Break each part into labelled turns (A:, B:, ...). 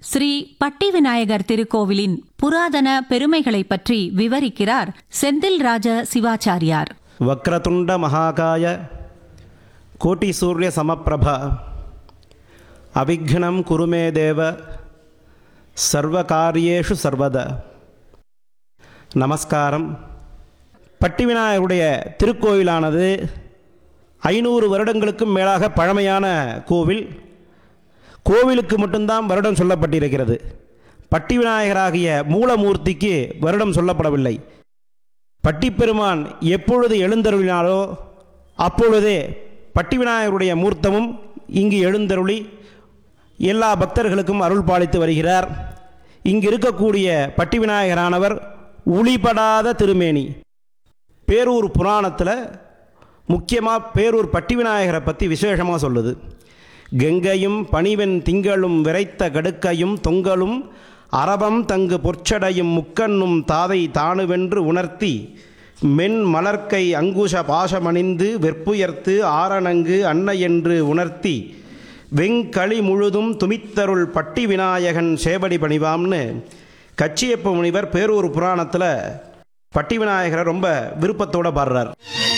A: ஸ்ரீ பட்டி விநாயகர் திருக்கோவிலின் புராதன பெருமைகளைப் பற்றி விவரிக்கிறார் செந்தில் ராஜ சிவாச்சாரியார்
B: ವಕ್ರತುಂಡ ಮಹಾಕಾಯ ಕೋಟಿ ಸೂರ್ಯ ಸಮಪ್ರಭ ಅವಿಘ್ನಂ ಕುರುಮೇ ದೇವ சர்வகாரியேஷு சர்வத நமஸ்காரம் பட்டிவிநாயகருடைய திருக்கோயிலானது ஐநூறு வருடங்களுக்கும் மேலாக பழமையான கோவில் கோவிலுக்கு மட்டும்தான் வருடம் சொல்லப்பட்டிருக்கிறது பட்டிவிநாயகராகிய மூலமூர்த்திக்கு வருடம் சொல்லப்படவில்லை பட்டிப்பெருமான் எப்பொழுது எழுந்தருளினாலோ அப்பொழுதே பட்டிவிநாயகருடைய மூர்த்தமும் இங்கு எழுந்தருளி எல்லா பக்தர்களுக்கும் அருள் பாலித்து வருகிறார் இங்கு இருக்கக்கூடிய பட்டிவிநாயகரானவர் ஒளிபடாத திருமேனி பேரூர் புராணத்தில் முக்கியமாக பேரூர் பட்டிவிநாயகரை பற்றி விசேஷமாக சொல்லுது கங்கையும் பணிவெண் திங்களும் விரைத்த கடுக்கையும் தொங்கலும் அரபம் தங்கு பொற்சடையும் முக்கண்ணும் தாதை தானுவென்று உணர்த்தி மென் மலர்க்கை அங்குஷ பாசமணிந்து வெற்புயர்த்து ஆரணங்கு அன்னை என்று உணர்த்தி வெங்களி முழுதும் துமித்தருள் பட்டி விநாயகன் சேவடி பணிவாம்னு கச்சியப்ப முனிவர் பேரூர் புராணத்தில் பட்டி விநாயகரை ரொம்ப விருப்பத்தோடு பாடுறார்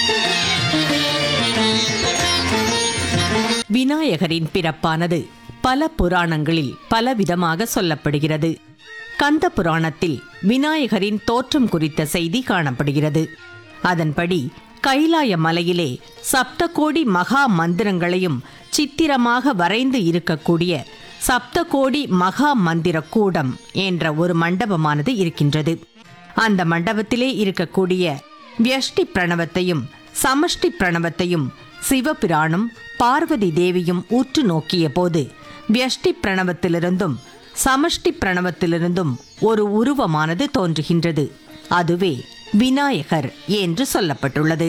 C: விநாயகரின் பிறப்பானது பல புராணங்களில் பலவிதமாக சொல்லப்படுகிறது கந்த புராணத்தில் விநாயகரின் தோற்றம் குறித்த செய்தி காணப்படுகிறது அதன்படி கைலாய மலையிலே சப்தகோடி மகா மந்திரங்களையும் சித்திரமாக வரைந்து இருக்கக்கூடிய சப்தகோடி மகா மந்திர கூடம் என்ற ஒரு மண்டபமானது இருக்கின்றது அந்த மண்டபத்திலே இருக்கக்கூடிய வியஷ்டி பிரணவத்தையும் சமஷ்டி பிரணவத்தையும் சிவபிரானும் பார்வதி தேவியும் உற்று நோக்கிய போது வியஷ்டி பிரணவத்திலிருந்தும் சமஷ்டி பிரணவத்திலிருந்தும் ஒரு உருவமானது தோன்றுகின்றது அதுவே விநாயகர் என்று சொல்லப்பட்டுள்ளது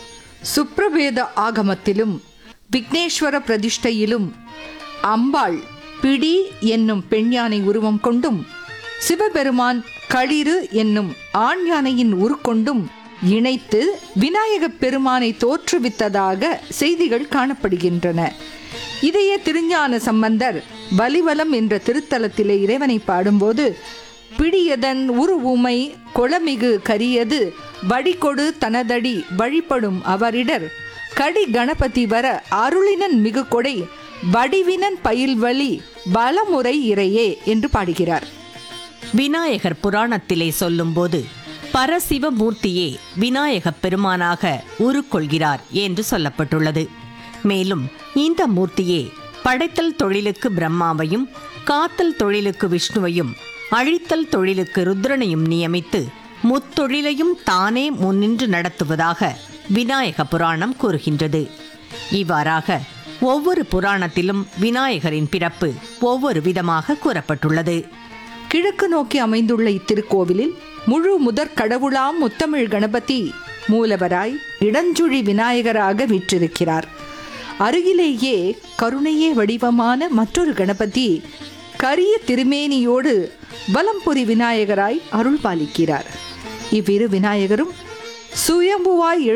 D: சுப்ரவேத ஆகமத்திலும் விக்னேஸ்வர பிரதிஷ்டையிலும் அம்பாள் பிடி என்னும் பெண் யானை உருவம் கொண்டும் சிவபெருமான் களிறு என்னும் ஆண் யானையின் உருக்கொண்டும் இணைத்து விநாயகப் பெருமானை தோற்றுவித்ததாக செய்திகள் காணப்படுகின்றன இதையே திருஞான சம்பந்தர் பலிவலம் என்ற திருத்தலத்திலே இறைவனை பாடும்போது பிடியதன் உருவுமை கொளமிகு கரியது வடிகொடு தனதடி வழிபடும் அவரிடர் கடி கணபதி வர அருளினன் மிகு கொடை வடிவினன் பயில்வழி பலமுறை இறையே என்று பாடுகிறார்
C: விநாயகர் புராணத்திலே சொல்லும்போது பரசிவமூர்த்தியே விநாயகப் பெருமானாக உருக்கொள்கிறார் என்று சொல்லப்பட்டுள்ளது மேலும் இந்த மூர்த்தியே படைத்தல் தொழிலுக்கு பிரம்மாவையும் காத்தல் தொழிலுக்கு விஷ்ணுவையும் அழித்தல் தொழிலுக்கு ருத்ரனையும் நியமித்து முத்தொழிலையும் தானே முன்னின்று நடத்துவதாக விநாயக புராணம் கூறுகின்றது இவ்வாறாக ஒவ்வொரு புராணத்திலும் விநாயகரின் பிறப்பு ஒவ்வொரு விதமாக கூறப்பட்டுள்ளது
D: கிழக்கு நோக்கி அமைந்துள்ள இத்திருக்கோவிலில் முழு முதற் கடவுளாம் முத்தமிழ் கணபதி மூலவராய் இடஞ்சுழி விநாயகராக வீற்றிருக்கிறார் அருகிலேயே கருணையே வடிவமான மற்றொரு கணபதி கரிய திருமேனியோடு வலம்புரி விநாயகராய் அருள் பாலிக்கிறார் இவ்விரு விநாயகரும் சுயம்புவாய்